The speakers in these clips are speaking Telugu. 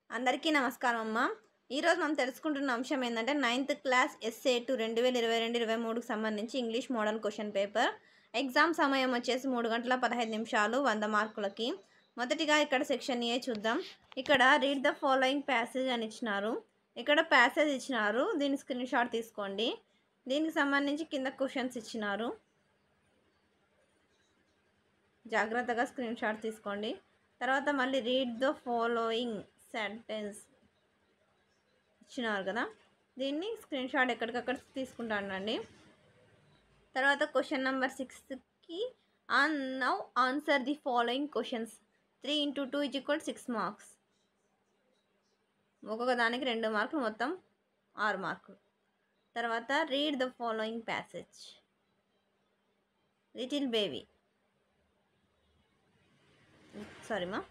అందరికీ నమస్కారం అమ్మ ఈరోజు మనం తెలుసుకుంటున్న అంశం ఏంటంటే నైన్త్ క్లాస్ ఎస్ఏ టు రెండు వేల ఇరవై రెండు ఇరవై మూడుకి సంబంధించి English model question paper exam సమయం వచ్చేసి మూడు గంటల పదహైదు నిమిషాలు వంద మార్కులకి మొదటిగా ఇక్కడ సెక్షన్ ఏ చూద్దాం ఇక్కడ రీడ్ ద ఫాలోయింగ్ ప్యాసేజ్ అని ఇచ్చినారు ఇక్కడ ప్యాసేజ్ ఇచ్చినారు దీని స్క్రీన్ షాట్ తీసుకోండి దీనికి సంబంధించి కింద క్వశ్చన్స్ ఇచ్చినారు జాగ్రత్తగా స్క్రీన్ షాట్ తీసుకోండి తర్వాత మళ్ళీ రీడ్ ద ఫాలోయింగ్ సెంటెన్స్ ఇచ్చినారు కదా దీన్ని స్క్రీన్ షాట్ ఎక్కడికక్కడ తీసుకుంటానండి తర్వాత క్వశ్చన్ నెంబర్ సిక్స్కి on now answer the following questions three into two is equal six marks ఒక్కొక్క దానికి రెండు మార్కులు మొత్తం ఆరు మార్కులు తర్వాత read the following passage little baby sorry మా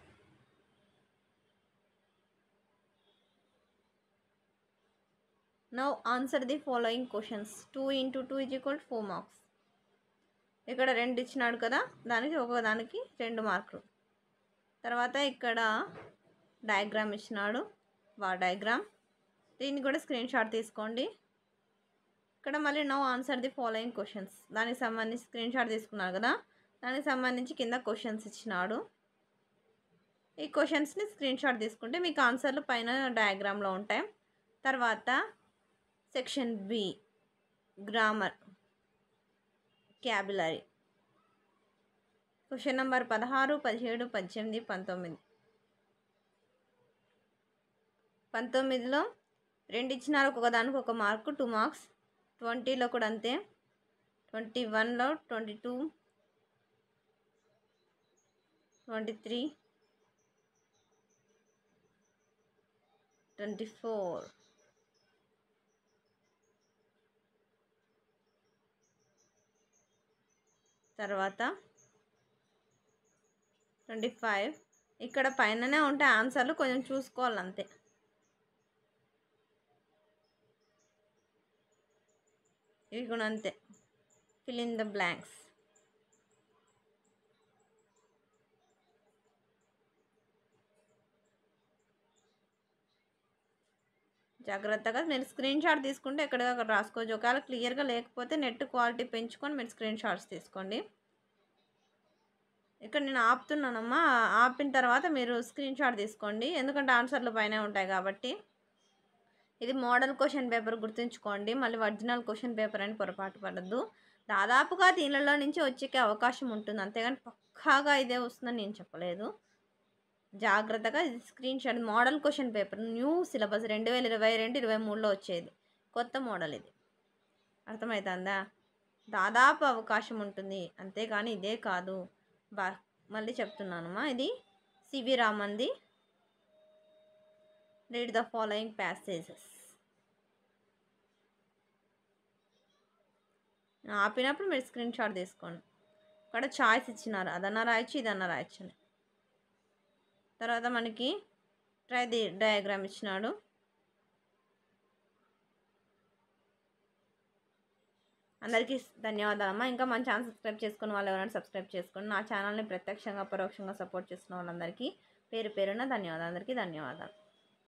now answer the following questions two into two is equal four marks ఇక్కడ రెండు ఇచ్చినాడు కదా దానికి ఒక్కొక్క దానికి రెండు మార్కులు తర్వాత ఇక్కడ డయాగ్రామ్ ఇచ్చినాడు వా డయాగ్రామ్ దీన్ని కూడా స్క్రీన్ షాట్ తీసుకోండి ఇక్కడ మళ్ళీ now answer the following questions దానికి సంబంధించి స్క్రీన్ షాట్ తీసుకున్నారు కదా దానికి సంబంధించి కింద క్వశ్చన్స్ ఇచ్చినాడు ఈ క్వశ్చన్స్ని స్క్రీన్ షాట్ తీసుకుంటే మీకు ఆన్సర్లు పైన డయాగ్రామ్లో ఉంటాయి తర్వాత section B grammar vocabulary question number పదహారు పదిహేడు పద్దెనిమిది పంతొమ్మిది పంతొమ్మిదిలో రెండు ఇచ్చినారు ఒక్కొక్క దానికి ఒక మార్కు టూ మార్క్స్ ట్వంటీలో కూడా అంతే ట్వంటీ వన్లో twenty two twenty three twenty four తర్వాత ట్వంటీ ఫైవ్ ఇక్కడ పైననే ఉంటాయి ఆన్సర్లు కొంచెం చూసుకోవాలి అంతే ఇవి కూడా అంతే ఫిల్ ఇన్ ద బ్లాంక్స్ జాగ్రత్తగా మీరు స్క్రీన్ షాట్ తీసుకుంటే ఎక్కడికక్కడ రాసుకోవచ్చు ఒకవేళ క్లియర్గా లేకపోతే నెట్ క్వాలిటీ పెంచుకొని మీరు స్క్రీన్ షాట్స్ తీసుకోండి ఇక్కడ నేను ఆపుతున్నానమ్మా ఆపిన తర్వాత మీరు స్క్రీన్ షాట్ తీసుకోండి ఎందుకంటే ఆన్సర్లు పైన ఉంటాయి కాబట్టి ఇది మోడల్ క్వశ్చన్ పేపర్ గుర్తుంచుకోండి మళ్ళీ ఒరిజినల్ క్వశ్చన్ పేపర్ అని పొరపాటు పడద్దు దాదాపుగా దీనిలో నుంచి వచ్చే అవకాశం ఉంటుంది అంతేగాని పక్కాగా ఇదే వస్తుందని నేను చెప్పలేదు జాగ్రత్తగా ఇది screenshot model question paper new syllabus రెండు వేల ఇరవై రెండు ఇరవై మూడులో వచ్చేది కొత్త మోడల్ ఇది అర్థమవుతుందా దాదాపు అవకాశం ఉంటుంది అంతేగాని ఇదే కాదు బా మళ్ళీ చెప్తున్నానమ్మా ఇది సివి రామంది రీడ్ ద ఫాలోయింగ్ ప్యాసేజెస్ ఆపినప్పుడు మీరు స్క్రీన్ షాట్ తీసుకోండి ఇక్కడ చాయిస్ ఇచ్చినారు అదన్నా రాయొచ్చు ఇదన్నా రాయొచ్చు అని తర్వాత మనకి ట్రై ది డయాగ్రామ్ ఇచ్చినాడు అందరికీ ధన్యవాదాలమ్మా ఇంకా మన ఛానల్ సబ్స్క్రైబ్ చేసుకున్న వాళ్ళు ఎవరైనా సబ్స్క్రైబ్ చేసుకోండి నా ఛానల్ని ప్రత్యక్షంగా పరోక్షంగా సపోర్ట్ చేస్తున్న వాళ్ళందరికీ పేరు పేరున ధన్యవాదాలు అందరికీ ధన్యవాదాలు